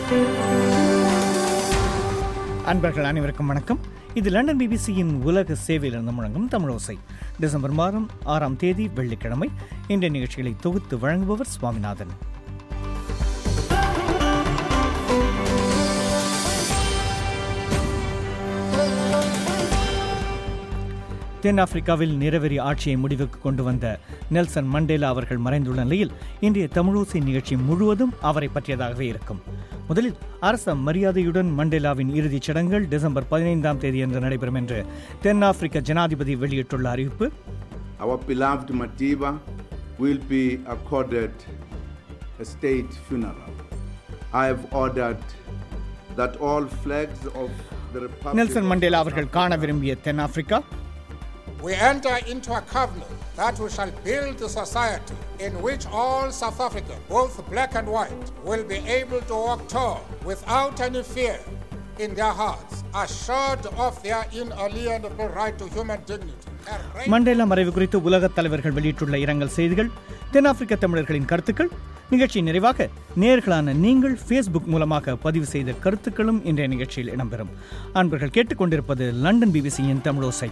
அன்பர்கள் அனைவருக்கும் வணக்கம் இது லண்டன் பிபிசியின் உலக சேவையிலிருந்து முழங்கும் தமிழோசை டிசம்பர் மாதம் ஆறாம் தேதி வெள்ளிக்கிழமை இன்றைய நிகழ்ச்சிகளை தொகுத்து வழங்குபவர் சுவாமிநாதன் தென்னாப்பிரிக்காவில் நிறவெறி ஆட்சியை முடிவுக்கு கொண்டு வந்த நெல்சன் மண்டேலா அவர்கள் மறைந்துள்ள நிலையில் இன்றைய தமிழோசை நிகழ்ச்சி முழுவதும் அவரை பற்றியதாகவே இருக்கும் முதலில் அரச மரியாதையுடன் மண்டேலாவின் இறுதிச் சடங்குகள் டிசம்பர் பதினைந்தாம் தேதி என்று நடைபெறும் என்று தென்னாப்பிரிக்க ஜனாதிபதி வெளியிட்டுள்ள அறிவிப்பு Our beloved Madiba will be accorded a state funeral. I have ordered that all flags of the Republic Nelson of Mandela South அவர்கள் காண விரும்பிய தென்னாப்பிரிக்கா We enter into a covenant that we shall build a society in which all South Africans, both black and white, will be able to walk tall without any fear in their hearts, assured of their inalienable right to human dignity. a right Mandela மறைவு குறித்து உலகத் தலைவர்கள் வெளியிட்டுள்ள இரங்கல் செய்திகள் தென்னாப்பிரிக்க தமிழர்களின் கருத்துக்கள் நிகழ்ச்சி நிறைவாக நேர்களான நீங்கள் ஃபேஸ்புக் மூலமாக பதிவு செய்த கருத்துக்களும் இன்றைய நிகழ்ச்சியில் இடம்பெறும் அன்பர்கள் கேட்டுக்கொண்டிருப்பது லண்டன் பிபிசியின் தமிழோசை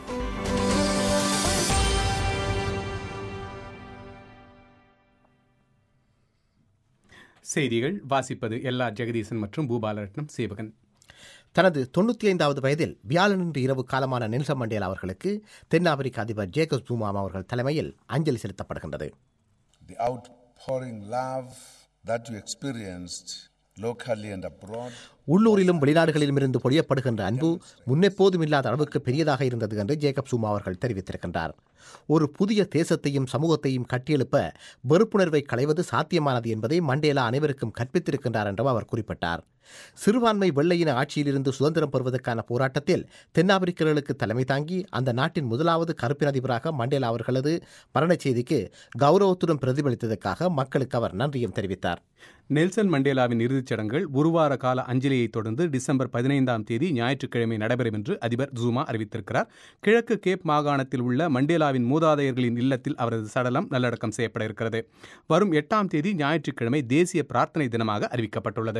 செய்திகள் வாசிப்பது எல்லா ஜெகதீசன் மற்றும் பூபாலரட்னம் சேவகன் தனது தொண்ணூற்றி ஐந்தாவது வயதில் வியாழனன்று இரவு காலமான நெல்சன் மண்டேலா அவர்களுக்கு தென்னாப்பிரிக்க அதிபர் ஜேக்கப் ஜூமாம் அவர்கள் தலைமையில் அஞ்சலி செலுத்தப்படுகின்றது the outpouring love that you experienced locally and abroad உள்ளூரிலும் வெளிநாடுகளிலும் இருந்து பொழியப்படுகின்ற அன்பு முன்னெப்போதும் இல்லாத அளவுக்கு பெரியதாக இருந்தது என்று ஜேக்கப் சூமா அவர்கள் தெரிவித்திருக்கின்றார் ஒரு புதிய தேசத்தையும் சமூகத்தையும் கட்டியெழுப்ப வெறுப்புணர்வை களைவது சாத்தியமானது என்பதை மண்டேலா அனைவருக்கும் கற்பித்திருக்கின்றார் என்றும் அவர் குறிப்பிட்டார் சிறுபான்மை வெள்ளையின ஆட்சியிலிருந்து சுதந்திரம் பெறுவதற்கான போராட்டத்தில் தென்னாப்பிரிக்கர்களுக்கு தலைமை தாங்கி அந்த நாட்டின் முதலாவது கருப்பின அதிபராக மண்டேலா அவர்களது மரணச் செய்திக்கு கௌரவத்துடன் பிரதிபலித்ததற்காக மக்களுக்கு அவர் நன்றியும் தெரிவித்தார் நெல்சன் மண்டேலாவின் இறுதிச் சடங்குகள் ஒரு வார கால அஞ்சலியைத் தொடர்ந்து டிசம்பர் பதினைந்தாம் தேதி ஞாயிற்றுக்கிழமை நடைபெறும் என்று அதிபர் ஜூமா அறிவித்திருக்கிறார் கிழக்கு கேப் மாகாணத்தில் உள்ள மண்டேலாவின் மூதாதையர்களின் இல்லத்தில் அவரது சடலம் நல்லடக்கம் செய்யப்பட இருக்கிறது வரும் எட்டாம் தேதி ஞாயிற்றுக்கிழமை தேசிய பிரார்த்தனை தினமாக அறிவிக்கப்பட்டுள்ளது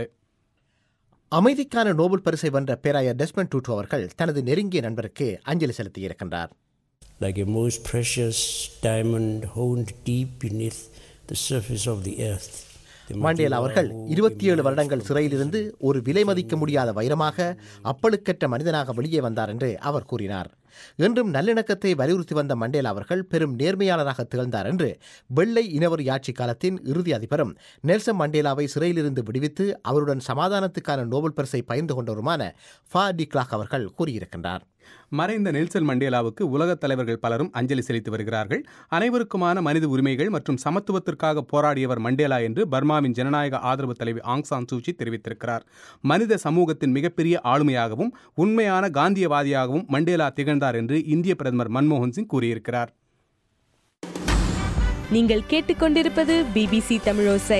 அமைதிக்கான நோபல் பரிசை வென்ற பேராயர் டெஸ்மண்ட் டூட்டு அவர்கள் தனது நெருங்கிய நண்பருக்கு அஞ்சலி செலுத்தியிருக்கின்றார் like a most precious diamond honed deep beneath the surface of the earth. The Mandela அவர்கள் இருபத்தி ஏழு வருடங்கள் சிறையிலிருந்து ஒரு விலை மதிக்க முடியாத வைரமாக அப்பழுக்கற்ற மனிதனாக வெளியே வந்தார் என்று அவர் கூறினார் என்றும் நல்லிணக்கத்தை வலியுறுத்தி வந்த மண்டேலா அவர்கள் பெரும் நேர்மையாளராக திகழ்ந்தார் என்று வெள்ளை இனவரி ஆட்சி காலத்தின் இறுதி அதிபரும் நெல்சன் மண்டேலாவை சிறையிலிருந்து விடுவித்து அவருடன் சமாதானத்துக்கான நோபல் பரிசை பகிர்ந்து கொண்டவருமான ஃபா டி கிளாக் அவர்கள் கூறியிருக்கின்றார் மறைந்த நெல்சன் மண்டேலாவுக்கு உலகத் தலைவர்கள் பலரும் அஞ்சலி செலுத்தி வருகிறார்கள் அனைவருக்குமான மனித உரிமைகள் மற்றும் சமத்துவத்திற்காக போராடியவர் மண்டேலா என்று பர்மாவின் ஜனநாயக ஆதரவு தலைவி ஆங் சான் சூச்சி தெரிவித்திருக்கிறார் மனித சமூகத்தின் மிகப்பெரிய ஆளுமையாகவும் உண்மையான காந்தியவாதியாகவும் மண்டேலா திகழ்ந்தார் என்று இந்திய பிரதமர் மன்மோகன் சிங் கூறியிருக்கிறார் நீங்கள் கேட்டுக்கொண்டிருப்பது பிபிசி தமிழோசை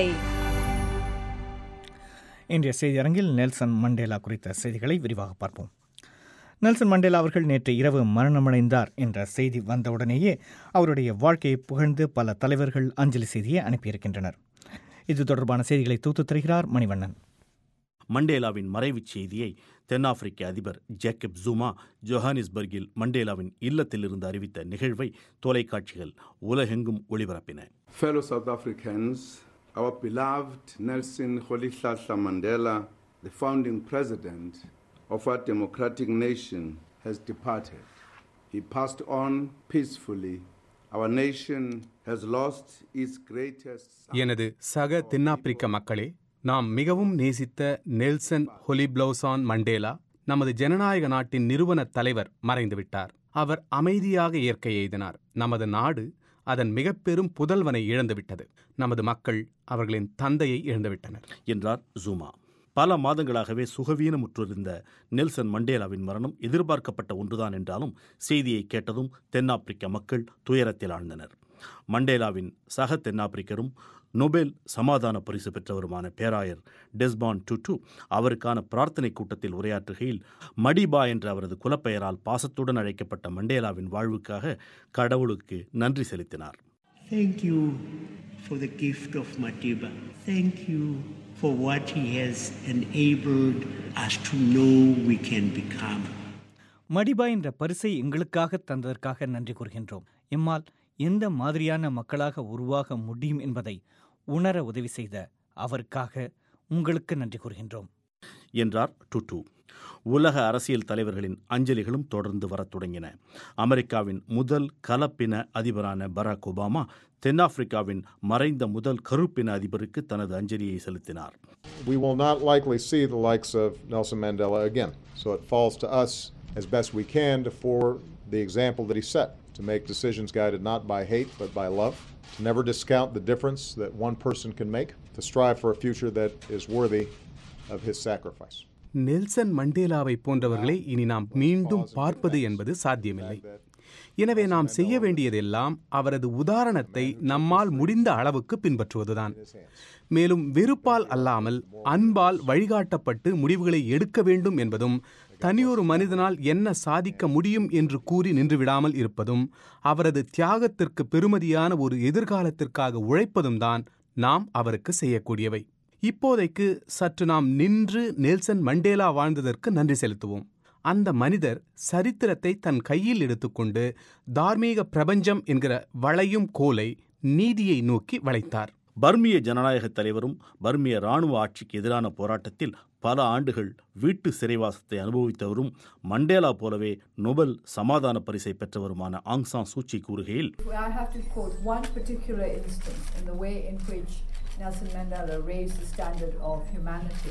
இன்றைய செய்தியரங்கில் நெல்சன் மண்டேலா குறித்த செய்திகளை விரிவாக பார்ப்போம் நெல்சன் மண்டேலா அவர்கள் நேற்று இரவு மரணமடைந்தார் என்ற செய்தி வந்தவுடனேயே அவருடைய வாழ்க்கையை புகழ்ந்து பல தலைவர்கள் அஞ்சலி செய்தியை அனுப்பியிருக்கின்றனர் இது தொடர்பான செய்திகளை தூத்து தருகிறார் மணிவண்ணன் மண்டேலாவின் மறைவுச் செய்தியை தென்னாப்பிரிக்க அதிபர் ஜேக்கப் ஜூமா ஜொஹானிஸ்பர்கில் மண்டேலாவின் இல்லத்திலிருந்து அறிவித்த நிகழ்வை தொலைக்காட்சிகள் உலகெங்கும் ஒளிபரப்பின fellow South Africans, our beloved Nelson Rolihlahla Mandela, the founding president of our democratic nation, has departed. He passed on peacefully. Our nation has lost its greatest son. எனது சக தென்னாப்பிரிக்க மக்களே நாம் மிகவும் நேசித்த நெல்சன் ஹொலிப்ளோசான் மண்டேலா நமது ஜனநாயக நாட்டின் நிறுவன தலைவர் மறைந்துவிட்டார் அவர் அமைதியாக இயற்கை எய்தினார் நமது நாடு அதன் மிகப்பெரும் புதல்வனை இழந்துவிட்டது நமது மக்கள் அவர்களின் தந்தையை இழந்துவிட்டனர் என்றார் ஜூமா பல மாதங்களாகவே சுகவீனமுற்றிருந்த நெல்சன் மண்டேலாவின் மரணம் எதிர்பார்க்கப்பட்ட ஒன்றுதான் என்றாலும் செய்தியை கேட்டதும் தென்னாப்பிரிக்க மக்கள் துயரத்தில் ஆழ்ந்தனர் மண்டேலாவின் சக தென்னாப்பிரிக்கரும் நொபேல் சமாதான பரிசு பெற்றவருமான பேராயர் டெஸ்பான் டுட்டு அவருக்கான பிரார்த்தனை கூட்டத்தில் உரையாற்றுகையில் மடிபா என்ற அவரது குலப்பெயரால் பாசத்துடன் அழைக்கப்பட்ட மண்டேலாவின் வாழ்வுக்காக கடவுளுக்கு நன்றி செலுத்தினார் Thank you for the gift of Madiba. Thank you for what he has enabled us to know we can become. மடிபா என்ற பரிசை எங்களுக்காக தந்ததற்காக நன்றி கூறுகின்றோம் எம்மால் எந்த மாதிரியான மக்களாக உருவாக முடியும் என்பதை உணர உதவி செய்த அவருக்காக உங்களுக்கு நன்றி கூறுகின்றோம் என்றார் டுட்டு உலக அரசியல் தலைவர்களின் அஞ்சலிகளும் தொடர்ந்து வரத் தொடங்கின அமெரிக்காவின் முதல் கலப்பின அதிபரான பராக் ஒபாமா தென்னாப்பிரிக்காவின் மறைந்த முதல் கருப்பின அதிபருக்கு தனது அஞ்சலியை செலுத்தினார் We will not likely see the likes of Nelson Mandela again. So it falls to us as best we can to forward the example that he set, to make decisions guided not by hate but by love, to never discount the difference that one person can make, to strive for a future that is worthy of his sacrifice. Nelson மண்டேலாவை போன்றவர்களை இனி நாம் மீண்டும் பார்ப்பது என்பது சாத்தியமில்லை எனவே நாம் செய்ய வேண்டியதெல்லாம் அவரது உதாரணத்தை நம்மால் முடிந்த அளவுக்கு பின்பற்றுவதுதான் மேலும் வெறுப்பால் அல்லாமல் அன்பால் வழிகாட்டப்பட்டு முடிவுகளை எடுக்க வேண்டும் என்பதும் தனியொரு மனிதனால் என்ன சாதிக்க முடியும் என்று கூறி நின்றுவிடாமல் இருப்பதும் அவரது தியாகத்திற்கு பெருமதியான ஒரு எதிர்காலத்திற்காக உழைப்பதும் தான் நாம் அவருக்கு செய்யக்கூடியவை இப்போதைக்கு சற்று நாம் நின்று நெல்சன் மண்டேலா வாழ்ந்ததற்கு நன்றி செலுத்துவோம் அந்த மனிதர் சரித்திரத்தை தன் கையில் எடுத்துக்கொண்டு தார்மீக பிரபஞ்சம் என்கிற வளையும் கோலை நீதியை நோக்கி வளைத்தார் பர்மிய ஜனநாயக தலைவரும் பர்மிய இராணுவ ஆட்சிக்கு எதிரான போராட்டத்தில் பல ஆண்டுகள் வீட்டு சிறைவாசத்தை அனுபவித்தவரும் மண்டேலா போலவே நொபல் சமாதான பரிசை பெற்றவருமான ஆங் சான் சூச்சி கூறுகையில் I have to quote one particular instance in the way in which Nelson Mandela raised the standard of humanity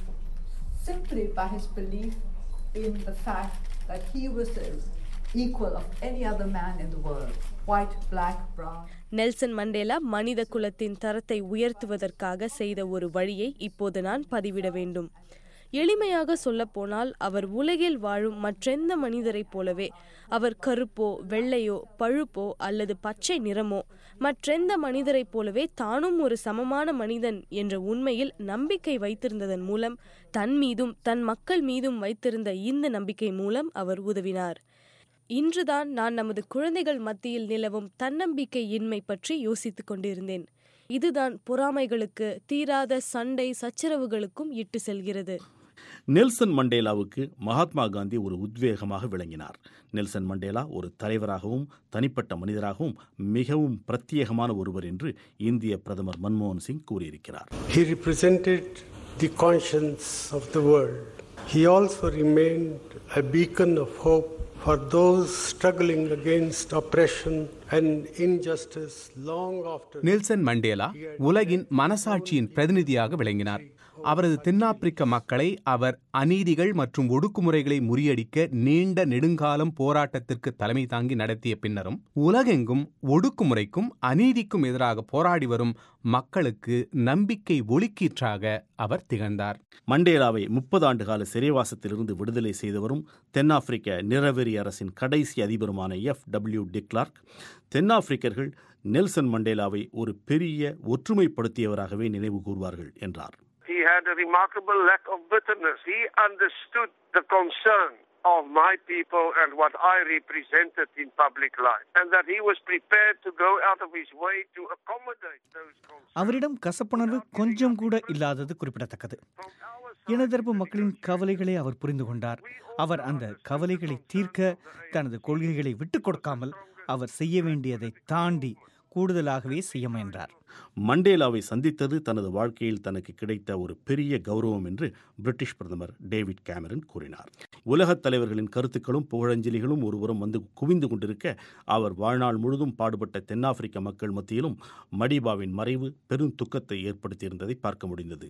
simply by his belief in the fact that he was the equal of any other man in the world white, black, brown. Nelson Mandela மனித குலத்தின் தரத்தை உயர்த்துவதற்காக செய்த ஒரு வழியை இப்போது நான் பதிவிட வேண்டும் எளிமையாக சொல்லப்போனால் அவர் உலகில் வாழும் மற்றெந்த மனிதரைப் போலவே அவர் கருப்போ வெள்ளையோ பழுப்போ அல்லது பச்சை நிறமோ மற்றெந்த மனிதரைப் போலவே தானும் ஒரு சமமான மனிதன் என்ற உண்மையில் நம்பிக்கை வைத்திருந்ததன் மூலம் தன் மீதும் தன் மக்கள் மீதும் வைத்திருந்த இந்த நம்பிக்கை மூலம் அவர் உதவினார் இன்றுதான் நான் நமது குழந்தைகள் மத்தியில் நிலவும் தன்னம்பிக்கை இன்மை பற்றி யோசித்துக் கொண்டிருந்தேன் இதுதான் பொறாமைகளுக்கு தீராத சண்டை சச்சரவுகளுக்கும் இட்டு செல்கிறது நெல்சன் மண்டேலாவுக்கு மகாத்மா காந்தி ஒரு உத்வேகமாக விளங்கினார் நெல்சன் மண்டேலா ஒரு தலைவராகவும் தனிப்பட்ட மனிதராகவும் மிகவும் பிரத்யேகமான ஒருவர் என்று இந்திய பிரதமர் மன்மோகன் சிங் கூறியிருக்கிறார் He represented the conscience of the world. He also remained a beacon of hope for those struggling against oppression and injustice long after. Nelson Mandela உலகின் மனசாட்சியின் பிரதிநிதியாக விளங்கினார் அவரது தென்னாப்பிரிக்க மக்களை அவர் அநீதிகள் மற்றும் ஒடுக்குமுறைகளை முறியடிக்க நீண்ட நெடுங்காலம் போராட்டத்திற்கு தலைமை தாங்கி நடத்திய பின்னரும் உலகெங்கும் ஒடுக்குமுறைக்கும் அநீதிக்கும் எதிராக போராடி வரும் மக்களுக்கு நம்பிக்கை ஒளிக்கீற்றாக அவர் திகழ்ந்தார் மண்டேலாவை முப்பது ஆண்டு கால சிறைவாசத்திலிருந்து விடுதலை செய்தவரும் தென்னாப்பிரிக்க நிறவெறி அரசின் கடைசி அதிபருமான எஃப் டபிள்யூ டிக்லார்க் தென்னாப்பிரிக்கர்கள் நெல்சன் மண்டேலாவை ஒரு பெரிய ஒற்றுமைப்படுத்தியவராகவே நினைவு கூர்வார்கள் என்றார் He had a remarkable lack of bitterness. He understood the concern of my people and what I represented in public life, and that he was prepared to go out of his way to accommodate those concerns. அவரிடம் கசப்புணர்வு கொஞ்சம் கூட இல்லாதது குறிப்பிடத்தக்கது இனதரப்பு மக்களின் கவலைகளை அவர் புரிந்து கொண்டார் அவர் அந்த கவலைகளை தீர்க்க தனது கொள்கைகளை விட்டுக் கொடுக்காமல் அவர் செய்ய வேண்டியதை தாண்டி கூடுதலாகவே செய்ய முயன்றார் மண்டேலாவை சந்தித்தது தனது வாழ்க்கையில் தனக்கு கிடைத்த ஒரு பெரிய கௌரவம் என்று பிரிட்டிஷ் பிரதமர் டேவிட் கேமரன் கூறினார் உலகத் தலைவர்களின் கருத்துக்களும் புகழஞ்சலிகளும் ஒருபுறம் வந்து குவிந்து கொண்டிருக்க அவர் வாழ்நாள் முழுதும் பாடுபட்ட தென்னாப்பிரிக்க மக்கள் மத்தியிலும் மடிபாவின் மறைவு பெரும் துக்கத்தை ஏற்படுத்தியிருந்ததை பார்க்க முடிந்தது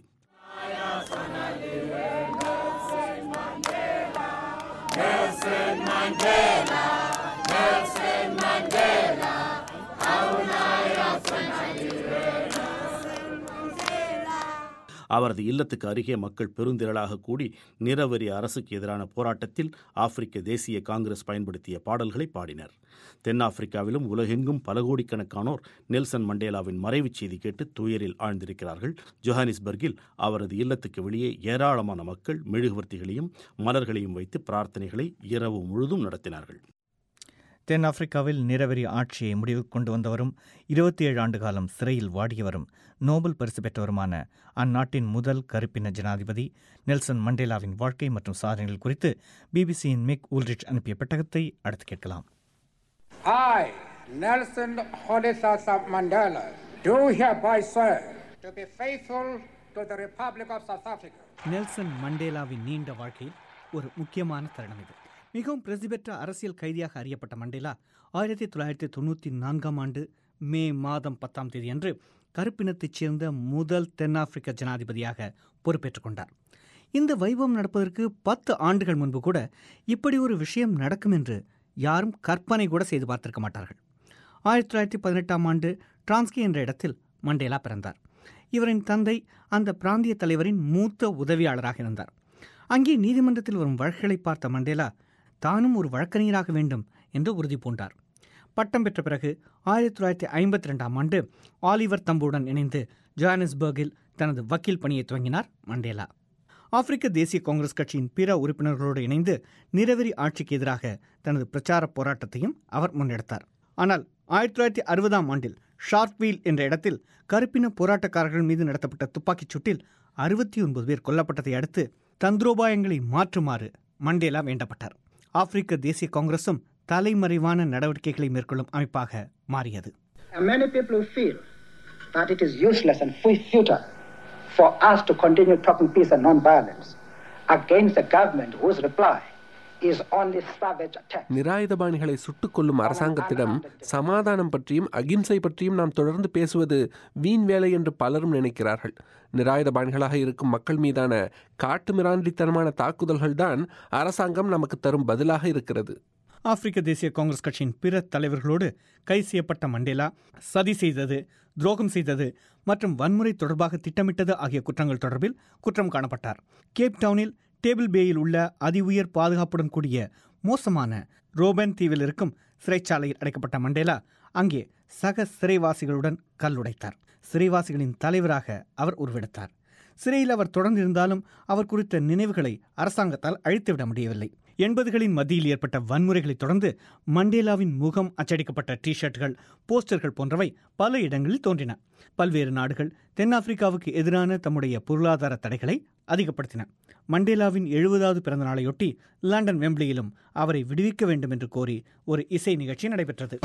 Nelson Mandela, Nelson Mandela, அவரது இல்லத்துக்கு அருகே மக்கள் பெருந்திரளாக கூடி நிறவரி அரசுக்கு எதிரான போராட்டத்தில் ஆப்பிரிக்க தேசிய காங்கிரஸ் பயன்படுத்திய பாடல்களை பாடினர் தென்னாப்பிரிக்காவிலும் உலகெங்கும் பல கோடிக்கணக்கானோர் நெல்சன் மண்டேலாவின் மறைவுச் செய்தி கேட்டு துயரில் ஆழ்ந்திருக்கிறார்கள் ஜொஹானிஸ்பர்கில் அவரது இல்லத்துக்கு வெளியே ஏராளமான மக்கள் மெழுகுவர்த்திகளையும் மலர்களையும் வைத்து பிரார்த்தனைகளை இரவு முழுதும் நடத்தினார்கள் தென்னாப்பிரிக்காவில் நிறவெறி ஆட்சியை முடிவுக்கு கொண்டு வந்தவரும் இருபத்தி ஏழு ஆண்டு காலம் சிறையில் வாடியவரும் நோபல் பரிசு பெற்றவருமான அந்நாட்டின் முதல் கருப்பின ஜனாதிபதி நெல்சன் மண்டேலாவின் வாழ்க்கை மற்றும் சாதனைகள் குறித்து பிபிசியின் மிக் ஊல்ரிச் அனுப்பிய பெட்டகத்தை அடுத்து கேட்கலாம் I, Nelson Rolihlahla Mandela, do hereby swear to be faithful to the Republic of South Africa. Nelson மண்டேலாவின் நீண்ட வாழ்க்கையில் ஒரு முக்கியமான தருணம் இது மிகவும் பிரசித்தி பெற்ற அரசியல் கைதியாக அறியப்பட்ட மண்டேலா ஆயிரத்தி தொள்ளாயிரத்தி தொண்ணூற்றி நான்காம் ஆண்டு மே மாதம் பத்தாம் தேதி அன்று கருப்பினத்தைச் சேர்ந்த முதல் தென்னாப்பிரிக்க ஜனாதிபதியாக பொறுப்பேற்றுக் கொண்டார் இந்த வைபவம் நடப்பதற்கு பத்து ஆண்டுகள் முன்பு கூட இப்படி ஒரு விஷயம் நடக்கும் என்று யாரும் கற்பனை கூட செய்து பார்த்திருக்க மாட்டார்கள் ஆயிரத்தி தொள்ளாயிரத்தி பதினெட்டாம் ஆண்டு டிரான்ஸ்கி என்ற இடத்தில் மண்டேலா பிறந்தார் இவரின் தந்தை அந்த பிராந்திய தலைவரின் மூத்த உதவியாளராக இருந்தார் அங்கே நீதிமன்றத்தில் வரும் வழக்குகளை பார்த்த மண்டேலா தானும் ஒரு வழக்கறிஞராக வேண்டும் என்று உறுதி பூண்டார் பட்டம் பெற்ற பிறகு ஆயிரத்தி தொள்ளாயிரத்தி ஐம்பத்தி ரெண்டாம் ஆண்டு ஆலிவர் தம்புடன் இணைந்து ஜோஹானஸ்பர்கில் தனது வக்கீல் பணியை துவங்கினார் மண்டேலா ஆப்பிரிக்க தேசிய காங்கிரஸ் கட்சியின் பிற உறுப்பினர்களோடு இணைந்து நிறவெறி ஆட்சிக்கு எதிராக தனது பிரச்சார போராட்டத்தையும் அவர் முன்னெடுத்தார் ஆனால் ஆயிரத்தி தொள்ளாயிரத்தி அறுபதாம் ஆண்டில் ஷார்க்வீல் என்ற இடத்தில் கருப்பின போராட்டக்காரர்கள் மீது நடத்தப்பட்ட துப்பாக்கிச் சூட்டில் அறுபத்தி ஒன்பது பேர் கொல்லப்பட்டதை அடுத்து தந்திரோபாயங்களை மாற்றுமாறு மண்டேலா வேண்டப்பட்டார் ஆப்பிரிக்க தேசிய காங்கிரசும் தலைமறைவான நடவடிக்கைகளை மேற்கொள்ளும் அமைப்பாக மாறியது And many people feel that it is useless and fu- futile for us to continue talking peace and non-violence against a government whose reply is only savage attack. நிராயுதபாணிகளை சுட்டுக் கொல்லும் அரசாங்கத்திடம் சமாதானம் பற்றியும் அகிம்சை பற்றியும் நாம் தொடர்ந்து பேசுவது வீண் வேலை என்று பலரும் நினைக்கிறார்கள் நிராயுதபாணிகளாக இருக்கும் மக்கள் மீதான காட்டுமிராண்டித்தனமான தாக்குதல்கள்தான் அரசாங்கம் நமக்கு தரும் பதிலாக இருக்கிறது ஆப்பிரிக்க தேசிய காங்கிரஸ் கட்சியின் பிற தலைவர்களோடு கைது செய்யப்பட்ட மண்டேலா சதி செய்தது துரோகம் செய்தது மற்றும் வன்முறை தொடர்பாக திட்டமிட்டது ஆகிய குற்றங்கள் தொடர்பில் குற்றம் காணப்பட்டார் கேப் டவுனில் டேபிள் பேயில் உள்ள அதி உயர் பாதுகாப்புடன் கூடிய மோசமான ரோபன் தீவில் இருக்கும் சிறைச்சாலையில் அடைக்கப்பட்ட மண்டேலா அங்கே சக சிறைவாசிகளுடன் கல்லுடைத்தார் சிறைவாசிகளின் தலைவராக அவர் உருவெடுத்தார் சிறையில் அவர் தொடர்ந்து இருந்தாலும் அவர் குறித்த நினைவுகளை அரசாங்கத்தால் அழித்துவிட முடியவில்லை எண்பதுகளின் மத்தியில் ஏற்பட்ட வன்முறைகளைத் தொடர்ந்து மண்டேலாவின் முகம் அச்சடிக்கப்பட்ட டி ஷர்ட்டுகள் போஸ்டர்கள் போன்றவை பல இடங்களில் தோன்றின பல்வேறு நாடுகள் தென்னாப்பிரிக்காவுக்கு எதிரான தம்முடைய பொருளாதார தடைகளை அதிகப்படுத்தின மண்டேலாவின் எழுபதாவது பிறந்த நாளையொட்டி லண்டன் வெம்பிளியிலும் அவரை விடுவிக்க வேண்டும் என்று கோரி ஒரு இசை நிகழ்ச்சி நடைபெற்றது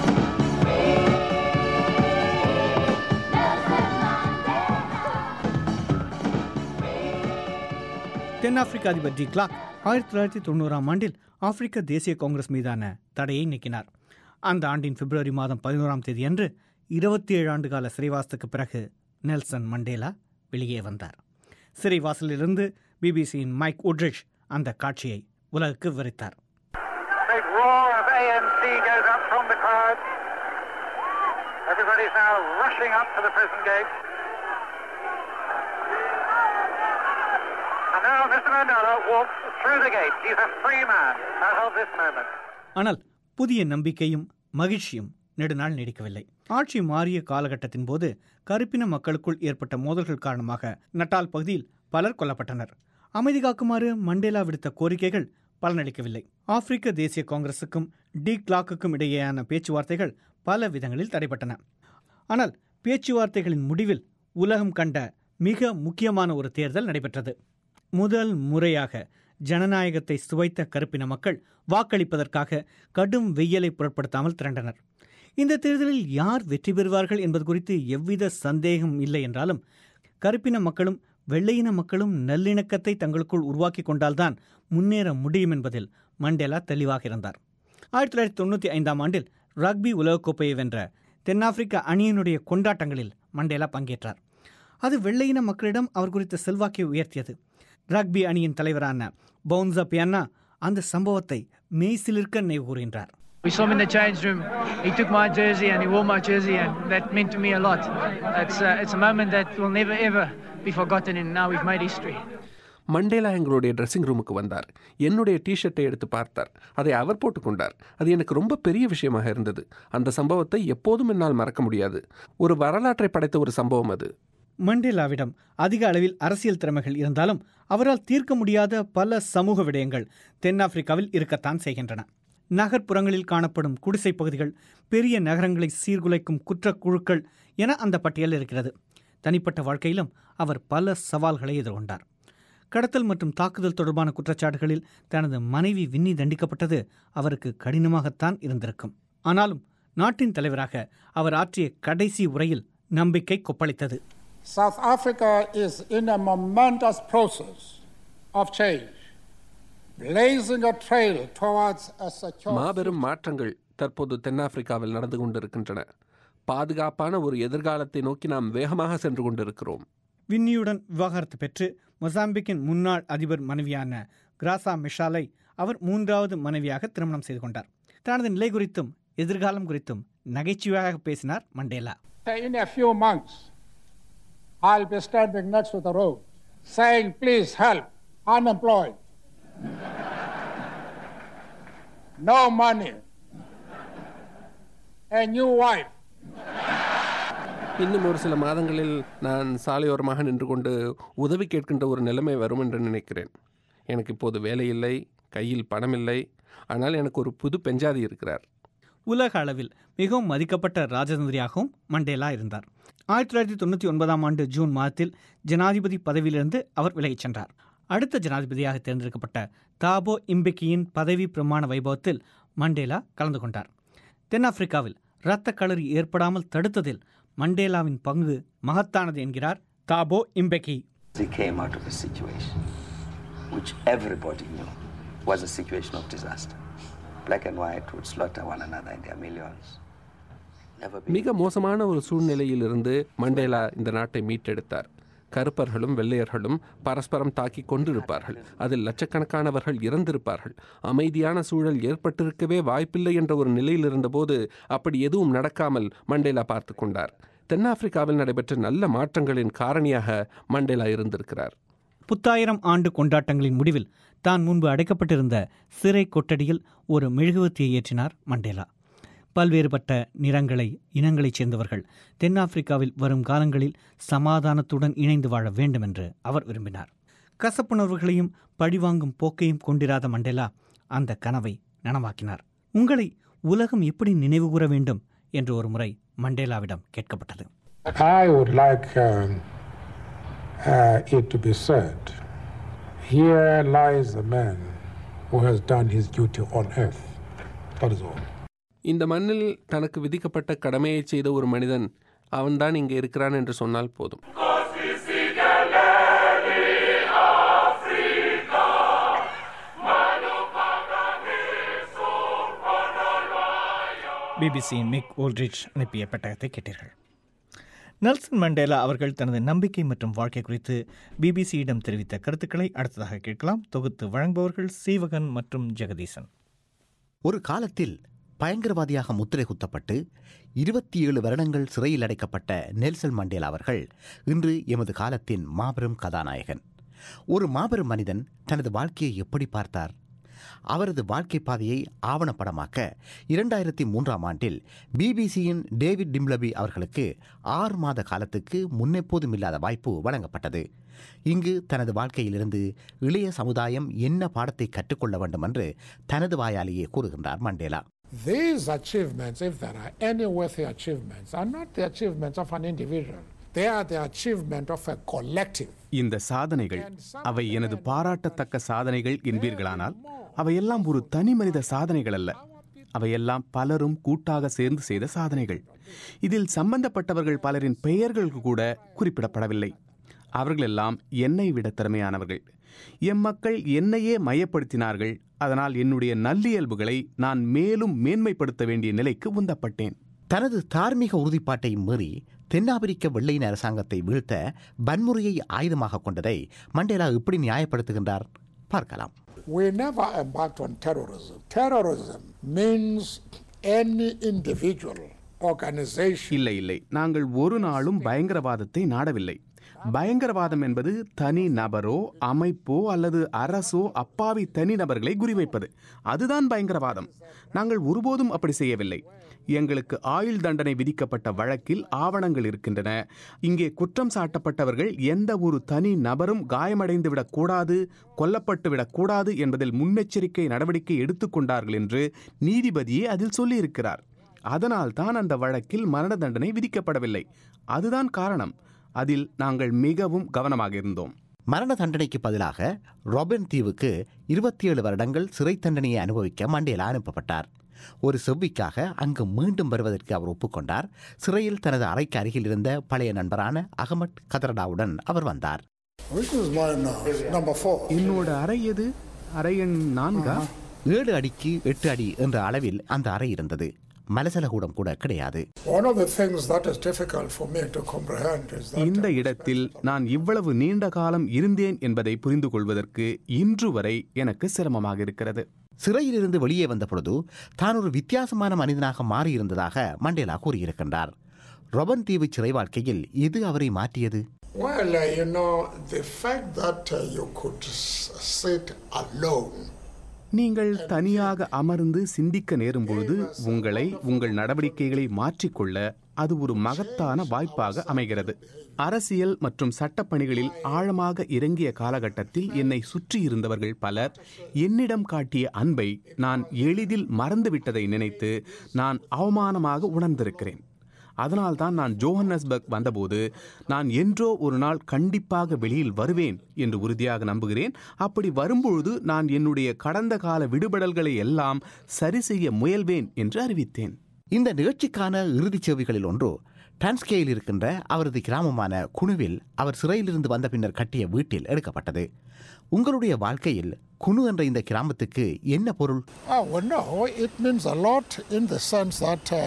தென்னாப்பிரிக்க அதிபர் டி கிளாக் ஆயிரத்தி தொள்ளாயிரத்தி தொண்ணூறாம் ஆண்டில் ஆப்பிரிக்க தேசிய காங்கிரஸ் மீதான தடையை நீக்கினார் அந்த ஆண்டின் பிப்ரவரி மாதம் பதினோராம் தேதியன்று இருபத்தி ஏழு ஆண்டு கால சிறைவாசத்துக்கு பிறகு நெல்சன் மண்டேலா வெளியே வந்தார் சிறைவாசலிலிருந்து பிபிசியின் மைக் உட்ரிச் அந்த காட்சியை உலகுக்கு விவரித்தார் big roar of ANC goes up from the crowd. Everybody's now rushing up to the prison gate. And now Mr. Mandela walks through the gate. He's a free man as of this moment. ஆனால் புதிய நம்பிக்கையும் மகிழ்ச்சியும் நெடுநாள் நீடிக்கவில்லை ஆட்சி மாறிய காலகட்டத்தின் போது கருப்பின மக்களுக்குள் ஏற்பட்ட மோதல்கள் காரணமாக நட்டால் பகுதியில் பலர் கொல்லப்பட்டனர் அமைதி காக்குமாறு மண்டேலா விடுத்த கோரிக்கைகள் பலனளிக்கவில்லை ஆப்பிரிக்க தேசிய காங்கிரசுக்கும் டி கிளாக்குக்கும் இடையேயான பேச்சுவார்த்தைகள் பல விதங்களில் தடைப்பட்டன ஆனால் பேச்சுவார்த்தைகளின் முடிவில் உலகம் கண்ட மிக முக்கியமான ஒரு தேர்தல் நடைபெற்றது முதல் முறையாக ஜனநாயகத்தை சுவைத்த கருப்பின மக்கள் வாக்களிப்பதற்காக கடும் வெயிலை பொருட்படுத்தாமல் திரண்டனர் இந்த தேர்தலில் யார் வெற்றி பெறுவார்கள் என்பது குறித்து எவ்வித சந்தேகம் இல்லை என்றாலும் கருப்பின மக்களும் வெள்ளையின மக்களும் நல்லிணக்கத்தை தங்களுக்குள் உருவாக்கி கொண்டால்தான் முன்னேற முடியும் என்பதில் மண்டேலா தெளிவாக இருந்தார் ஆயிரத்தி தொள்ளாயிரத்தி தொண்ணூற்றி ஐந்தாம் ஆண்டில் ரக்பி உலகக்கோப்பையை வென்ற தென்னாப்பிரிக்க அணியினுடைய கொண்டாட்டங்களில் மண்டேலா பங்கேற்றார் அது வெள்ளையின மக்களிடம் அவர் குறித்த செல்வாக்கை உயர்த்தியது ரக்பி அணியின் தலைவரான பவுன்சா பியான்னா அந்த சம்பவத்தை மெய்சிலிருக்க நினைவு கூறுகின்றார் We saw him in the change room. He took my jersey and he wore my jersey, and that meant to me a lot. It's, uh, it's a moment that will never ever be forgotten, and now we've made history. Mandela எங்களுடைய dressing ரூமுக்கு வந்தார் என்னுடைய டிஷர்ட்டை எடுத்து பார்த்தார் அதை அவர் போட்டுக்கொண்டார் அது எனக்கு ரொம்ப பெரிய விஷயமாக இருந்தது அந்த சம்பவத்தை எப்போதும் என்னால் மறக்க முடியாது ஒரு வரலாற்றை படைத்த ஒரு சம்பவம் அது மண்டேலாவிடம் அதிக அளவில் அரசியல் திறமைகள் இருந்தாலும் அவரால் தீர்க்க முடியாத பல சமூக விடயங்கள் தென்னாப்பிரிக்காவில் இருக்கத்தான் செய்கின்றன நகர்ப்புறங்களில் காணப்படும் குடிசை பகுதிகள் பெரிய நகரங்களை சீர்குலைக்கும் குற்றக்குழுக்கள் என அந்த பட்டியல் இருக்கிறது தனிப்பட்ட வாழ்க்கையிலும் அவர் பல சவால்களை எதிர்கொண்டார் கடத்தல் மற்றும் தாக்குதல் தொடர்பான குற்றச்சாட்டுகளில் தனது மனைவி வின்னி தண்டிக்கப்பட்டது அவருக்கு கடினமாகத்தான் இருந்திருக்கும் ஆனாலும் நாட்டின் தலைவராக அவர் ஆற்றிய கடைசி உரையில் நம்பிக்கை கொப்பளித்தது South Africa is in a momentous process of change, blazing a trail towards a secure. மாபெரும் மாற்றங்கள் தற்போது தென்னாப்பிரிக்காவில் நடந்து கொண்டிருக்கின்றன பாதுகாப்பான ஒரு எதிர்காலத்தை நோக்கி நாம் வேகமாக சென்று கொண்டிருக்கிறோம் வின்னியுடன் விவாகரத்து பெற்று மொசாம்பிக்கின் முன்னாள் அதிபர் மனைவியான கிராசா மிஷாலை அவர் மூன்றாவது மனைவியாக திருமணம் செய்து கொண்டார் தனது நிலை குறித்தும் எதிர்காலம் குறித்தும் நகைச்சுவையாக பேசினார் Mandela In a few months, I'll be standing next to the road saying, Please help, unemployed. No money. A new wife. இன்னும் ஒரு சில மாதங்களில் நான் சாலையோரமாக நின்று கொண்டு உதவி கேட்கின்ற ஒரு நிலைமை வரும் என்று நினைக்கிறேன் எனக்கு இப்போது வேலை இல்லை கையில் பணம் இல்லை ஆனால் எனக்கு ஒரு புது பெஞ்சாதி இருக்கிறார் உலக அளவில் மிகவும் மதிக்கப்பட்ட ராஜதந்திரியாகவும் மண்டேலா இருந்தார் ஆயிரத்தி தொள்ளாயிரத்தி தொண்ணூற்றி ஒன்பதாம் ஆண்டு ஜூன் மாதத்தில் ஜனாதிபதி பதவியிலிருந்து அவர் விலகிச் சென்றார் அடுத்த ஜனாதிபதியாக தேர்ந்தெடுக்கப்பட்ட தாபோ இம்பெக்கியின் பதவி பிரமாண வைபவத்தில் மண்டேலா கலந்து கொண்டார் தென்னாப்பிரிக்காவில் இரத்த களறி ஏற்படாமல் தடுத்ததில் மண்டேலாவின் பங்கு மகத்தானது என்கிறார் தாபோ இம்பெக்கி He came out of a situation which everybody knew was a situation of disaster. Black and white would slaughter one another in their millions. Never be மிக மோசமான ஒரு சூழ்நிலையிலிருந்து மண்டேலா இந்த நாட்டை மீட்டெடுத்தார் கருப்பர்களும் வெள்ளையர்களும் பரஸ்பரம் தாக்கிக் கொண்டிருப்பார்கள் அதில் லட்சக்கணக்கானவர்கள் இறந்திருப்பார்கள் அமைதியான சூழல் ஏற்பட்டிருக்கவே வாய்ப்பில்லை என்ற ஒரு நிலையில் இருந்தபோது அப்படி எதுவும் நடக்காமல் மண்டேலா பார்த்து கொண்டார் தென்னாப்பிரிக்காவில் நடைபெற்ற நல்ல மாற்றங்களின் காரணியாக மண்டேலா இருந்திருக்கிறார் புத்தாயிரம் ஆண்டு கொண்டாட்டங்களின் முடிவில் தான் முன்பு அடைக்கப்பட்டிருந்த சிறை கொட்டடியில் ஒரு மெழுகுவர்த்தியை ஏற்றினார் மண்டேலா பல்வேறுபட்ட நிறங்களை இனங்களைச் சேர்ந்தவர்கள் தென்னாப்பிரிக்காவில் வரும் காலங்களில் சமாதானத்துடன் இணைந்து வாழ வேண்டும் என்று அவர் விரும்பினார் கசப்புணர்வுகளையும் பழிவாங்கும் போக்கையும் கொண்டிராத மண்டேலா அந்த கனவை நனவாக்கினார் உங்களை உலகம் எப்படி நினைவுகூர வேண்டும் என்று ஒரு முறை மண்டேலாவிடம் கேட்கப்பட்டது I would like um, uh, it to be said here lies a man who has done his duty on earth. That is all. இந்த மண்ணில் தனக்கு விதிக்கப்பட்ட கடமையை செய்த ஒரு மனிதன் அவன்தான் இங்கே இருக்கிறான் என்று சொன்னால் போதும் பிபிசியின் மிக் ஓல்ட்ரிச் அனுப்பிய பெட்டகத்தை கேட்டீர்கள் நெல்சன் மண்டேலா அவர்கள் தனது நம்பிக்கை மற்றும் வாழ்க்கை குறித்து பிபிசியிடம் தெரிவித்த கருத்துக்களை அடுத்ததாக கேட்கலாம் தொகுத்து வழங்குபவர்கள் சீவகன் மற்றும் ஜெகதீசன் ஒரு காலத்தில் பயங்கரவாதியாக முத்திரை குத்தப்பட்டு இருபத்தி ஏழு வருடங்கள் சிறையில் அடைக்கப்பட்ட நெல்சன் மண்டேலா அவர்கள் இன்று எமது காலத்தின் மாபெரும் கதாநாயகன் ஒரு மாபெரும் மனிதன் தனது வாழ்க்கையை எப்படி பார்த்தார் அவரது வாழ்க்கை பாதையை ஆவணப்படமாக்க இரண்டாயிரத்தி மூன்றாம் ஆண்டில் பிபிசியின் டேவிட் டிம்லபி அவர்களுக்கு ஆறு மாத காலத்துக்கு முன்னெப்போதும் இல்லாத வாய்ப்பு வழங்கப்பட்டது இங்கு தனது வாழ்க்கையிலிருந்து இளைய சமுதாயம் என்ன பாடத்தை கற்றுக்கொள்ள வேண்டும் என்று தனது வாயாலேயே கூறுகின்றார் Mandela These achievements, if there are any worthy achievements, are not the achievements of an individual. They are the achievement of a collective. இந்த சாதனைகள் அவை எனது பாராட்டத்தக்க சாதனைகள் என்பீர்களானால் அவையெல்லாம் ஒரு தனி மனித சாதனைகள் அல்ல அவையெல்லாம் பலரும் கூட்டாக சேர்ந்து செய்த சாதனைகள் இதில் சம்பந்தப்பட்டவர்கள் பலரின் பெயர்கள் கூட குறிப்பிடப்படவில்லை அவர்களெல்லாம் என்னை விட திறமையானவர்கள் எம் மக்கள் என்னையே மையப்படுத்தினார்கள் அதனால் என்னுடைய நல்லியல்புகளை நான் மேலும் மேன்மைப்படுத்த வேண்டிய நிலைக்கு உந்தப்பட்டேன் தனது தார்மீக உறுதிப்பாட்டை மீறி தென்னாப்பிரிக்க வெள்ளையின் அரசாங்கத்தை வீழ்த்த வன்முறையை ஆயுதமாக கொண்டதை மண்டேலா எப்படி நியாயப்படுத்துகின்றார் பார்க்கலாம் We never embarked on terrorism. Terrorism means any individual organization. இல்லை இல்லை நாங்கள் ஒரு நாளும் பயங்கரவாதத்தை நாடவில்லை பயங்கரவாதம் என்பது தனி நபரோ அமைப்போ அல்லது அரசோ அப்பாவி தனி நபர்களை குறிவைப்பது அதுதான் பயங்கரவாதம் நாங்கள் ஒருபோதும் அப்படி செய்யவில்லை எங்களுக்கு ஆயுள் தண்டனை விதிக்கப்பட்ட வழக்கில் ஆவணங்கள் இருக்கின்றன இங்கே குற்றம் சாட்டப்பட்டவர்கள் எந்த ஒரு தனி நபரும் காயமடைந்து விடக்கூடாது கொல்லப்பட்டு விடக்கூடாது என்பதில் முன்னெச்சரிக்கை நடவடிக்கை எடுத்துக்கொண்டார்கள் என்று நீதிபதியே அதில் சொல்லியிருக்கிறார் அதனால் தான் அந்த வழக்கில் மரண தண்டனை விதிக்கப்படவில்லை அதுதான் காரணம் அதில் நாங்கள் மிகவும் கவனமாக இருந்தோம் மரண தண்டனைக்கு பதிலாக ராபின் தீவுக்கு இருபத்தி ஏழு வருடங்கள் சிறை தண்டனையை அனுபவிக்க மண்டேலா அனுப்பப்பட்டார் ஒரு செவ்விக்காக அங்கு மீண்டும் வருவதற்கு அவர் ஒப்புக்கொண்டார் சிறையில் தனது அறைக்கு அருகில் இருந்த பழைய நண்பரான அகமட் கதரடாவுடன் அவர் வந்தார் Which is mine now? Number four. என்னோட அறை எது அறை எண் நான்கா ஏழு அடிக்கு எட்டு அடி என்ற அளவில் அந்த அறை இருந்தது மலசலகூடம் கூட கிடையாது One of the things that is difficult for me to comprehend is that இந்த இடத்தில் நான் இவ்வளவு நீண்ட காலம் இருந்தேன் என்பதை புரிந்து கொள்வதற்கு இன்று வரை எனக்கு சிரமமாக இருக்கிறது சிறையிலிருந்து வெளியே வந்த பொழுது தான் ஒரு வித்தியாசமான மனிதனாக மாறியிருந்ததாக மண்டேலா கூறியிருக்கின்றார் ரொபன் தீவு சிறை வாழ்க்கையில் எது அவரை மாற்றியது Well, uh, you know, the fact that uh, you could s- sit alone நீங்கள் தனியாக அமர்ந்து சிந்திக்க நேரும் பொழுது உங்களை உங்கள் நடவடிக்கைகளை மாற்றிக்கொள்ள அது ஒரு மகத்தான வாய்ப்பாக அமைகிறது அரசியல் மற்றும் சட்டப்பணிகளில் ஆழமாக இறங்கிய காலகட்டத்தில் என்னை சுற்றி இருந்தவர்கள் பலர் என்னிடம் காட்டிய அன்பை நான் எளிதில் மறந்துவிட்டதை நினைத்து நான் அவமானமாக உணர்ந்திருக்கிறேன் அதனால்தான் நான் ஜோஹன்னஸ்பர்க் வந்தபோது நான் என்றோ ஒரு நாள் கண்டிப்பாக வெளியில் வருவேன் என்று உறுதியாக நம்புகிறேன் அப்படி வரும்பொழுது நான் என்னுடைய கடந்த கால விடுபடல்களை எல்லாம் சரி செய்ய முயல்வேன் என்று அறிவித்தேன் இந்த நிகழ்ச்சிக்கான இறுதிச் சேவைகளில் ஒன்று டான்ஸ்கேயில் இருக்கின்ற அவரது கிராமமான குணுவில் அவர் சிறையிலிருந்து வந்த பின்னர் கட்டிய வீட்டில் எடுக்கப்பட்டது உங்களுடைய வாழ்க்கையில் குணு என்ற இந்த கிராமத்துக்கு என்ன பொருள் Oh, well, no, it means a lot in the sense that uh,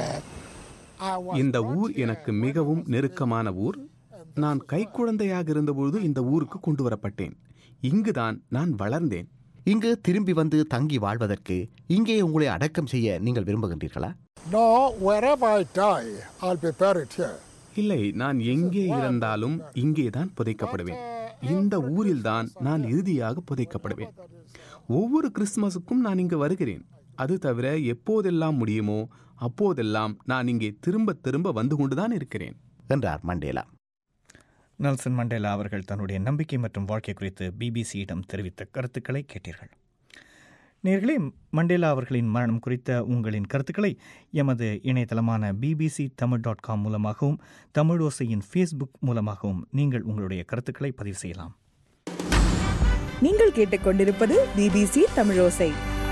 I was இந்த ஊர் எனக்கு மிகவும் நெருக்கமான ஊர் நான் கைக்குழந்தையாக இருந்தபொழுது இந்த ஊருக்கு கொண்டு வரப்பட்டேன் இங்குதான் நான் வளர்ந்தேன் இங்கு திரும்பி வந்து தங்கி வாழ்வதற்கு இங்கே உங்களை அடக்கம் செய்ய நீங்கள் விரும்புகின்றீர்களா No, wherever I die, I'll be buried here. இல்லை நான் எங்கே இருந்தாலும் இங்கே தான் புதைக்கப்படுவேன் இந்த ஊரில்தான் நான் இறுதியாக புதைக்கப்படுவேன் ஒவ்வொரு கிறிஸ்துமஸுக்கும் நான் இங்கு வருகிறேன் அது தவிர எப்போதெல்லாம் முடியுமோ அப்போதெல்லாம் நான் இங்கே திரும்ப திரும்ப வந்து கொண்டுதான் இருக்கிறேன் என்றார் மண்டேலா நெல்சன் மண்டேலா அவர்கள் தன்னுடைய நம்பிக்கை மற்றும் வாழ்க்கை குறித்து பிபிசியிடம் தெரிவித்த கருத்துக்களை கேட்டீர்கள் நேர்களே மண்டேலா அவர்களின் மரணம் குறித்த உங்களின் கருத்துக்களை எமது இணையதளமான பிபிசி தமிழ் டாட் காம் மூலமாகவும் தமிழ் ஓசையின் ஃபேஸ்புக் மூலமாகவும் நீங்கள் உங்களுடைய கருத்துக்களை பதிவு செய்யலாம் நீங்கள் கேட்டுக்கொண்டிருப்பது பிபிசி தமிழோசை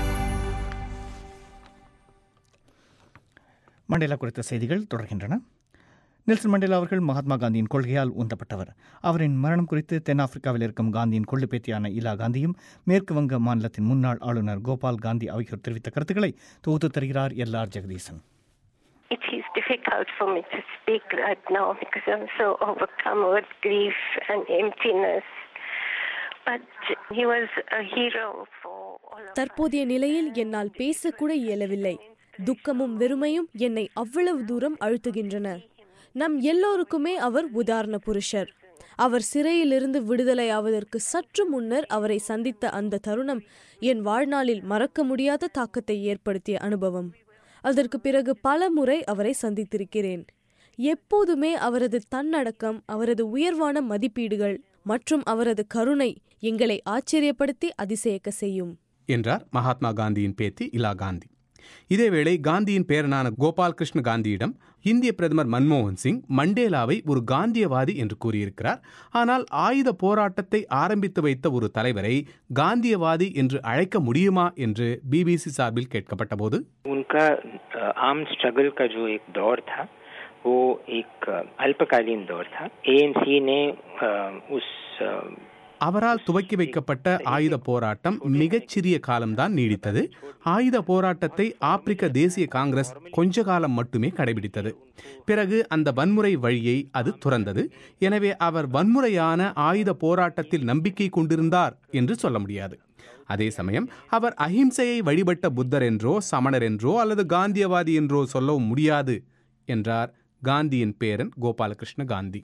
மண்டேலா குறித்த செய்திகள் தொடர்கின்றன நெல்சன் மண்டேலா அவர்கள் மகாத்மா காந்தியின் கொள்கையால் உந்தப்பட்டவர் அவரின் மரணம் குறித்து தென்னாப்பிரிக்காவில் இருக்கும் காந்தியின் கொள்ளுப்பேத்தியான இலா காந்தியும் மேற்கு வங்க மாநிலத்தின் முன்னாள் ஆளுநர் கோபால் காந்தி ஆகியோர் தெரிவித்த கருத்துக்களை தொகுத்து தருகிறார் L R Jagadeesan It is difficult for me to speak right now because I'm so overcome with grief and emptiness. But he was a hero for all of தற்போதைய நிலையில் என்னால் பேசக்கூட இயலவில்லை துக்கமும் வெறுமையும் என்னை அவ்வளவு தூரம் அழுத்துகின்றன நம் எல்லோருக்குமே அவர் உதாரண புருஷர் அவர் சிறையிலிருந்து விடுதலையாவதற்கு சற்று முன்னர் அவரை சந்தித்த அந்த தருணம் என் வாழ்நாளில் மறக்க முடியாத தாக்கத்தை ஏற்படுத்திய அனுபவம் அதற்கு பிறகு பல முறை அவரை சந்தித்திருக்கிறேன் எப்போதுமே அவரது தன்னடக்கம் அவரது உயர்வான மதிப்பீடுகள் மற்றும் அவரது கருணை எங்களை ஆச்சரியப்படுத்தி அதிசயக்க செய்யும் என்றார் மகாத்மா காந்தியின் பேத்தி இலா காந்தி இதேவேளை காந்தியின் பேரனான கோபால் கிருஷ்ண காந்தியிடம் இந்திய பிரதமர் மன்மோகன் சிங் மண்டேலாவை ஒரு காந்தியவாதி என்று கூறியிருக்கிறார் ஆனால் ஆயுத போராட்டத்தை ஆரம்பித்து வைத்த ஒரு தலைவரை காந்தியவாதி என்று அழைக்க முடியுமா என்று பிபிசி சார்பில் கேட்கப்பட்ட போது उनका आर्म स्ट्रगल का जो एक दौर था वो एक अ, अल्पकालीन दौर था एएनसी ने अ, उस अ, அவரால் துவக்கி வைக்கப்பட்ட ஆயுத போராட்டம் மிகச்சிறிய காலம்தான் நீடித்தது ஆயுத போராட்டத்தை ஆப்பிரிக்க தேசிய காங்கிரஸ் கொஞ்ச காலம் மட்டுமே கடைபிடித்தது பிறகு அந்த வன்முறை வழியை அது துறந்தது எனவே அவர் வன்முறையான ஆயுத போராட்டத்தில் நம்பிக்கை கொண்டிருந்தார் என்று சொல்ல முடியாது அதே சமயம் அவர் அஹிம்சையை வழிபட்ட புத்தர் என்றோ சமணர் என்றோ அல்லது காந்தியவாதி என்றோ சொல்லவும் முடியாது என்றார் காந்தியின் பேரன் கோபாலகிருஷ்ண காந்தி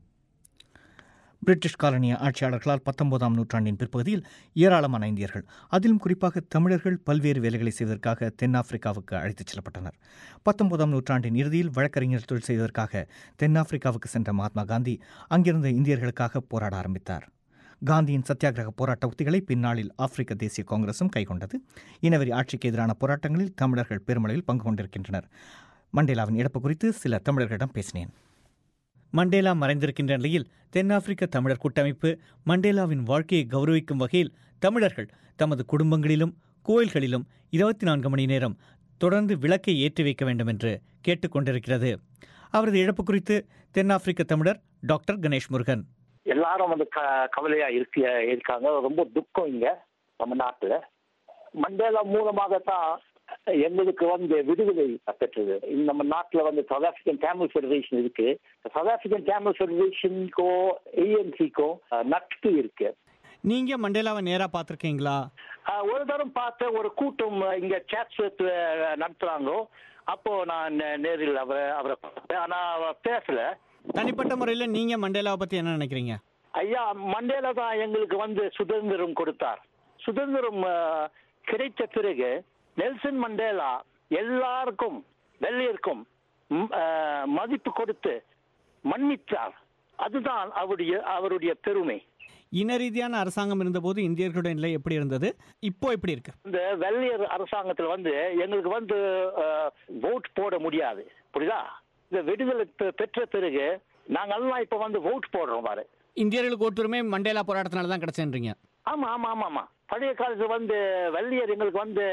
பிரிட்டிஷ் காலனிய ஆட்சியாளர்களால் பத்தொன்பதாம் நூற்றாண்டின் பிற்பகுதியில் ஏராளமான இந்தியர்கள் அதிலும் குறிப்பாக தமிழர்கள் பல்வேறு வேலைகளை செய்வதற்காக தென்னாப்பிரிக்காவுக்கு அழைத்துச் செல்லப்பட்டனர் பத்தொன்பதாம் நூற்றாண்டின் இறுதியில் வழக்கறிஞர் தொழில் செய்வதற்காக தென்னாப்பிரிக்காவுக்கு சென்ற மகாத்மா காந்தி அங்கிருந்த இந்தியர்களுக்காக போராட ஆரம்பித்தார் காந்தியின் சத்தியாகிரக போராட்ட உத்திகளை பின்னாளில் ஆப்பிரிக்க தேசிய காங்கிரசும் கைக்கொண்டது இனவெறி ஆட்சிக்கு எதிரான போராட்டங்களில் தமிழர்கள் பெருமளவில் பங்கு கொண்டிருக்கின்றனர் மண்டேலாவின் இழப்பு குறித்து சில தமிழர்களிடம் பேசினேன் மண்டேலா மறைந்திருக்கின்ற நிலையில் தென்னாப்பிரிக்க தமிழர் கூட்டமைப்பு மண்டேலாவின் வாழ்க்கையை கௌரவிக்கும் வகையில் தமிழர்கள் தமது குடும்பங்களிலும் கோயில்களிலும் இருபத்தி நான்கு மணி நேரம் தொடர்ந்து விளக்கை ஏற்றி வைக்க வேண்டும் என்று கேட்டுக்கொண்டிருக்கிறது அவரது இழப்பு குறித்து தென்னாப்பிரிக்க தமிழர் டாக்டர் கணேஷ் முருகன் எல்லாரும் வந்து க கவலையா இருக்க இருக்காங்க ரொம்ப துக்கம் இங்க நம்ம நாட்டுல மண்டேலா மூலமாகத்தான் எங்களுக்கு வந்து விடுதலை பெற்றது இந்த நம்ம நாட்டுல வந்து சவுத் ஆப்பிரிக்கன் டேமில் ஃபெடரேஷன் இருக்கு சவுத் ஆப்பிரிக்கன் டேமில் ஃபெடரேஷனுக்கும் ஏஎன்சிக்கும் நட்பு இருக்கு நீங்க மண்டேலாவை நேரா பார்த்திருக்கீங்களா ஆஹ் ஒரு தரம் பார்த்த ஒரு கூட்டம் இங்க சேட்ஸ் நடத்துறாங்க அப்போ நான் நே- நேரில் அவரை அவரை பார்த்தேன் ஆனா அவர் பேசல தனிப்பட்ட முறையில் நீங்க மண்டேலாவை பத்தி என்ன நினைக்கிறீங்க ஐயா மண்டேலா தான் எங்களுக்கு வந்து சுதந்திரம் கொடுத்தார் சுதந்திரம் ஆஹ், கிடைத்த பிறகு நெல்சன் மண்டேலா எல்லாருக்கும் வெள்ளையருக்கும் ம், ஆஹ், மதிப்பு கொடுத்து மன்னித்தார் அதுதான் அவருடைய அவருடைய பெருமை இன ரீதியான அரசாங்கம் இருந்தபோது இந்தியர்களுடைய நிலை எப்படி இருந்தது இப்போ எப்படி இருக்கு இந்த வெள்ளையர் அரசாங்கத்தில் வந்து எங்களுக்கு வந்து ஓட் போட முடியாது புரியுதா இந்த விடுதலை பெ- பெற்ற பிறகு நாங்கெல்லாம் இப்ப வந்து ஓட் போடுறோம் பாரு இந்தியர்களுக்கு ஒற்றுமை மண்டேலா போராட்டத்தினால தான் கிடைச்சேன்றீங்க ஆமா ஆமா ஆமா ஆமா பழைய காலத்துல வந்து வெள்ளையர் எங்களுக்கு வந்து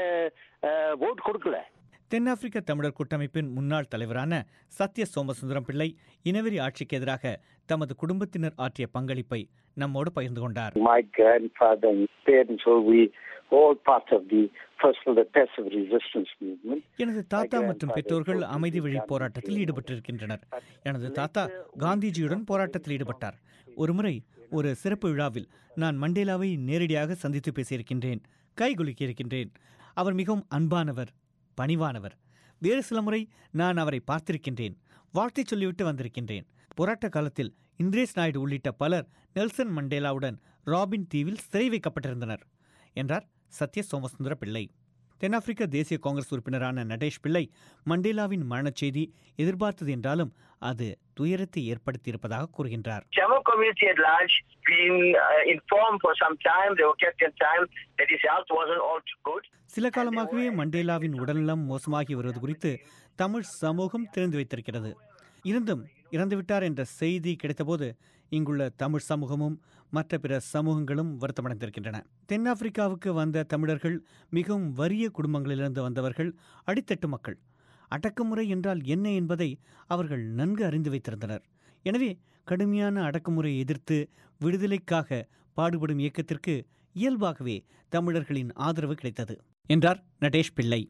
ஓட் கொடுக்கல தென்னாப்பிரிக்க தமிழர் கூட்டமைப்பின் முன்னாள் தலைவரான சத்ய சோமசுந்தரம் பிள்ளை இனவெறி ஆட்சிக்கு எதிராக தமது குடும்பத்தினர் ஆற்றிய பங்களிப்பை நம்மோடு பகிர்ந்து கொண்டார் My grandfather and parents were we all part of the first of the passive resistance movement. எனது தாத்தா மற்றும் பெற்றோர்கள் அமைதி வழி போராட்டத்தில் ஈடுபட்டிருக்கின்றனர் எனது தாத்தா காந்திஜியுடன் போராட்டத்தில் ஈடுபட்டார் ஒருமுறை ஒரு சிறப்பு விழாவில் நான் மண்டேலாவை நேரடியாக சந்தித்து பேசியிருக்கின்றேன் கைகுலுக்கியிருக்கின்றேன் அவர் மிகவும் அன்பானவர் பணிவானவர் வேறு சில முறை நான் அவரை பார்த்திருக்கின்றேன் வாழ்த்தை சொல்லிவிட்டு வந்திருக்கின்றேன் போராட்ட காலத்தில் இந்திரேஸ் நாயுடு உள்ளிட்ட பலர் நெல்சன் மண்டேலாவுடன் ராபின் தீவில் சிறை வைக்கப்பட்டிருந்தனர் என்றார் சத்ய சோமசுந்தர பிள்ளை தென்னாப்பிரிக்க தேசிய காங்கிரஸ் உறுப்பினரான நடேஷ் பிள்ளை மண்டேலாவின் மரணச் செய்தி எதிர்பார்த்தது என்றாலும் அது துயரத்தை ஏற்படுத்தியிருப்பதாக கூறுகின்றார் Tamil community at large been uh, informed for some time, they were kept in time that his health wasn't all too good. சில காலமாகவே மண்டேலாவின் உடல்நலம் மோசமாகி வருவது குறித்து தமிழ் சமூகம் தெரிந்து வைத்திருக்கிறது இருந்தும் இறந்துவிட்டார் என்ற செய்தி கிடைத்தபோது இங்குள்ள தமிழ் சமூகமும் மற்ற பிற சமூகங்களும் வருத்தமடைந்திருக்கின்றன தென்னாப்பிரிக்காவுக்கு வந்த தமிழர்கள் மிகவும் வறிய குடும்பங்களிலிருந்து வந்தவர்கள் அடித்தட்டு மக்கள் அடக்குமுறை என்றால் என்ன என்பதை அவர்கள் நன்கு அறிந்து வைத்திருந்தனர் எனவே கடுமையான அடக்குமுறையை எதிர்த்து விடுதலைக்காக பாடுபடும் இயக்கத்திற்கு இயல்பாகவே தமிழர்களின் ஆதரவு கிடைத்தது என்றார் நடேஷ் பிள்ளை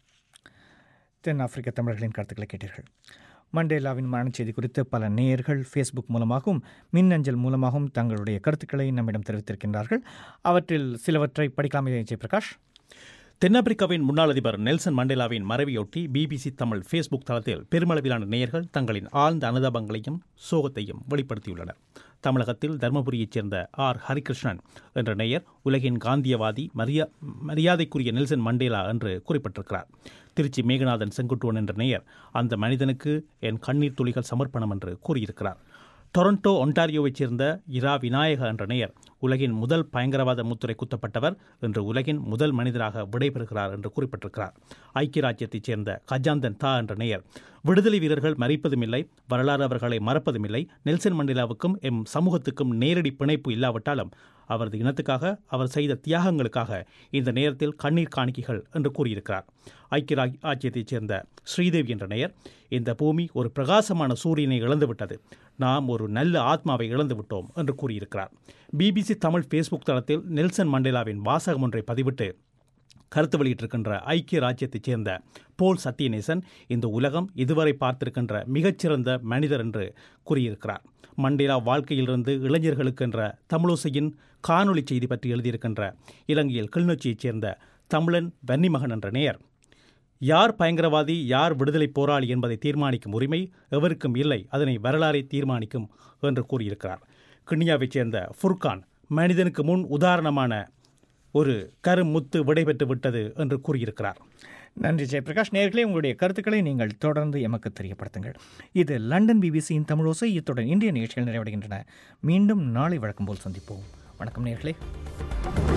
தென்னாப்பிரிக்க தமிழர்களின் கருத்துக்களை கேட்டீர்கள் மண்டேலாவின் மரணச்செய்தி குறித்து பல நேயர்கள் ஃபேஸ்புக் மூலமாகவும் மின்னஞ்சல் மூலமாகவும் தங்களுடைய கருத்துக்களை நம்மிடம் தெரிவித்திருக்கின்றார்கள் அவற்றில் சிலவற்றை படிக்கலாமே ஜெயபிரகாஷ் தென்னாப்பிரிக்காவின் முன்னாள் அதிபர் நெல்சன் மண்டேலாவின் மறைவையொட்டி பிபிசி தமிழ் ஃபேஸ்புக் தளத்தில் பெருமளவிலான நேயர்கள் தங்களின் ஆழ்ந்த அனுதாபங்களையும் சோகத்தையும் வெளிப்படுத்தியுள்ளனர் தமிழகத்தில் தருமபுரியைச் சேர்ந்த ஆர் ஹரிகிருஷ்ணன் என்ற நேயர் உலகின் காந்தியவாதி மரியா மரியாதைக்குரிய நெல்சன் மண்டேலா என்று குறிப்பிட்டிருக்கிறார் திருச்சி மேகநாதன் செங்குட்டுவன் என்ற நேயர் அந்த மனிதனுக்கு என் கண்ணீர் துளிகள் சமர்ப்பணம் என்று கூறியிருக்கிறார் டொரண்டோ ஒன்டாரியோவைச் சேர்ந்த இரா விநாயக என்ற நேயர் உலகின் முதல் பயங்கரவாத முத்துரை குத்தப்பட்டவர் என்று உலகின் முதல் மனிதராக விடைபெறுகிறார் என்று குறிப்பிட்டிருக்கிறார் ஐக்கிய ராஜ்யத்தைச் சேர்ந்த கஜாந்தன் தா என்ற நேயர் விடுதலை வீரர்கள் மறிப்பதும் இல்லை வரலாறு அவர்களை மறப்பதும் இல்லை நெல்சன் மண்டேலாவுக்கும் எம் சமூகத்துக்கும் நேரடி பிணைப்பு இல்லாவிட்டாலும் அவரது இனத்துக்காக அவர் செய்த தியாகங்களுக்காக இந்த நேரத்தில் கண்ணீர் காணிக்கைகள் என்று கூறியிருக்கிறார் ஐக்கிய ராஜ்- ராஜ்யத்தைச் சேர்ந்த ஸ்ரீதேவி என்ற நேயர் இந்த பூமி ஒரு பிரகாசமான சூரியனை இழந்துவிட்டது நாம் ஒரு நல்ல ஆத்மாவை இழந்து விட்டோம் என்று கூறியிருக்கிறார் பிபிசி தமிழ் ஃபேஸ்புக் தளத்தில் நெல்சன் மண்டேலாவின் வாசகம் ஒன்றை பதிவிட்டு கருத்து வெளியிட்டிருக்கின்ற ஐக்கிய ராஜ்யத்தைச் சேர்ந்த போல் சத்யநேசன் இந்த உலகம் இதுவரை பார்த்திருக்கின்ற மிகச்சிறந்த மனிதர் என்று கூறியிருக்கிறார் மண்டேலா வாழ்க்கையிலிருந்து இளைஞர்களுக்கு என்ற தமிழோசையின் காணொளி செய்தி பற்றி எழுதியிருக்கின்ற இலங்கையில் கிளிநொச்சியைச் சேர்ந்த தமிழன் வன்னிமகன் என்ற நேயர் யார் பயங்கரவாதி யார் விடுதலை போராளி என்பதை தீர்மானிக்கும் உரிமை எவருக்கும் இல்லை அதனை வரலாறை தீர்மானிக்கும் என்று கூறியிருக்கிறார் கிண்ணியாவைச் சேர்ந்த ஃபுர்கான் மனிதனுக்கு முன் உதாரணமான ஒரு கருமுத்து விடைபெற்று விட்டது என்று கூறியிருக்கிறார் நன்றி ஜெயபிரகாஷ் நேர்களே உங்களுடைய கருத்துக்களை நீங்கள் தொடர்ந்து எமக்கு தெரியப்படுத்துங்கள் இது லண்டன் பிபிசியின் தமிழோசை இத்துடன் இந்திய நிகழ்ச்சிகள் நிறைவடைகின்றன மீண்டும் நாளை வழக்கம் போல் சந்திப்போம் வணக்கம் நேர்களே